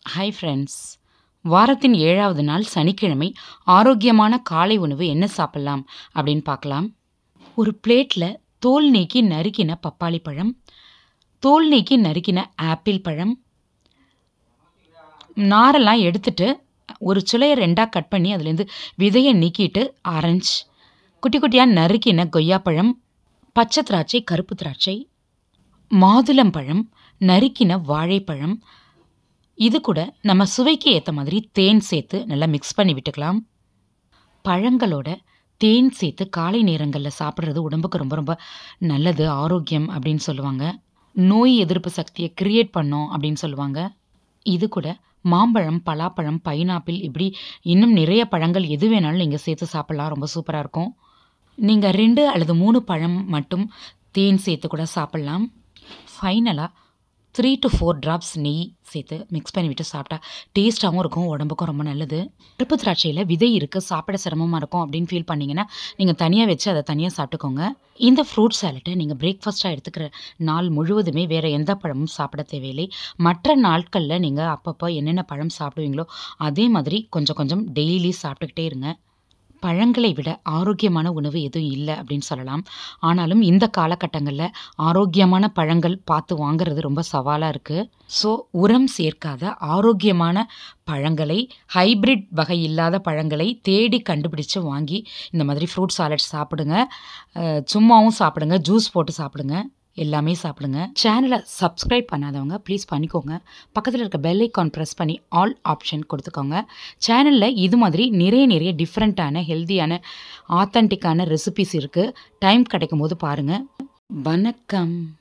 hi friends வாரத்தின் ஏழாவது நாள் சனிக்கிழமை ஆரோக்கியமான காலை உணவு என்ன சாப்பிட்லாம் அப்படின்னு பார்க்கலாம் ஒரு பிளேட்டில் தோல் நீக்கி நறுக்கின பப்பாளி பழம் தோல் நீக்கி நறுக்கின ஆப்பிள் பழம் நாரெல்லாம் எடுத்துட்டு ஒரு சுளையை ரெண்டாக கட் பண்ணி அதுலேருந்து விதையை நீக்கிட்டு ஆரஞ்சு குட்டி குட்டியாக நறுக்கின கொய்யாப்பழம் பச்சை திராட்சை கருப்பு திராட்சை மாதுளம்பழம் நறுக்கின வாழைப்பழம் இது கூட நம்ம சுவைக்கு ஏற்ற மாதிரி தேன் சேர்த்து நல்லா மிக்ஸ் பண்ணி விட்டுக்கலாம் பழங்களோட தேன் சேர்த்து காலை நேரங்களில் சாப்பிட்றது உடம்புக்கு ரொம்ப ரொம்ப நல்லது ஆரோக்கியம் அப்படின்னு சொல்லுவாங்க நோய் எதிர்ப்பு சக்தியை கிரியேட் பண்ணோம் அப்படின்னு சொல்லுவாங்க இது கூட மாம்பழம் பலாப்பழம் பைனாப்பிள் இப்படி இன்னும் நிறைய பழங்கள் எது வேணாலும் நீங்கள் சேர்த்து சாப்பிட்லாம் ரொம்ப சூப்பராக இருக்கும் நீங்கள் ரெண்டு அல்லது மூணு பழம் மட்டும் தேன் சேர்த்து கூட சாப்பிட்லாம் ஃபைனலாக த்ரீ டு ஃபோர் ட்ராப்ஸ் நெய் சேர்த்து மிக்ஸ் பண்ணி விட்டு சாப்பிட்டா டேஸ்ட்டாகவும் இருக்கும் உடம்புக்கும் ரொம்ப நல்லது கருப்பு திராட்சையில் விதை இருக்குது சாப்பிட சிரமமாக இருக்கும் அப்படின்னு ஃபீல் பண்ணிங்கன்னா நீங்கள் தனியாக வச்சு அதை தனியாக சாப்பிட்டுக்கோங்க இந்த ஃப்ரூட் சாலட்டை நீங்கள் பிரேக்ஃபாஸ்ட்டாக எடுத்துக்கிற நாள் முழுவதுமே வேறு எந்த பழமும் சாப்பிட தேவையில்லை மற்ற நாட்களில் நீங்கள் அப்பப்போ என்னென்ன பழம் சாப்பிடுவீங்களோ அதே மாதிரி கொஞ்சம் கொஞ்சம் டெய்லி சாப்பிட்டுக்கிட்டே இருங்க பழங்களை விட ஆரோக்கியமான உணவு எதுவும் இல்லை அப்படின்னு சொல்லலாம் ஆனாலும் இந்த காலகட்டங்களில் ஆரோக்கியமான பழங்கள் பார்த்து வாங்குறது ரொம்ப சவாலாக இருக்குது ஸோ உரம் சேர்க்காத ஆரோக்கியமான பழங்களை ஹைப்ரிட் வகை இல்லாத பழங்களை தேடி கண்டுபிடிச்சு வாங்கி இந்த மாதிரி ஃப்ரூட் சாலட் சாப்பிடுங்க அஹ், சும்மாவும் சாப்பிடுங்க ஜூஸ் போட்டு சாப்பிடுங்க எல்லாமே சாப்பிடுங்க சேனலை சப்ஸ்கிரைப் பண்ணாதவங்க ப்ளீஸ் பண்ணிக்கோங்க பக்கத்தில் இருக்க பெல் ஐக்கான் ப்ரெஸ் பண்ணி ஆல் ஆப்ஷன் கொடுத்துக்கோங்க சேனலில் இது மாதிரி நிறைய நிறைய டிஃப்ரெண்ட்டான ஹெல்த்தியான ஆத்தன்டிக்கான ரெசிபிஸ் இருக்குது டைம் கிடைக்கும் போது பாருங்கள் வணக்கம்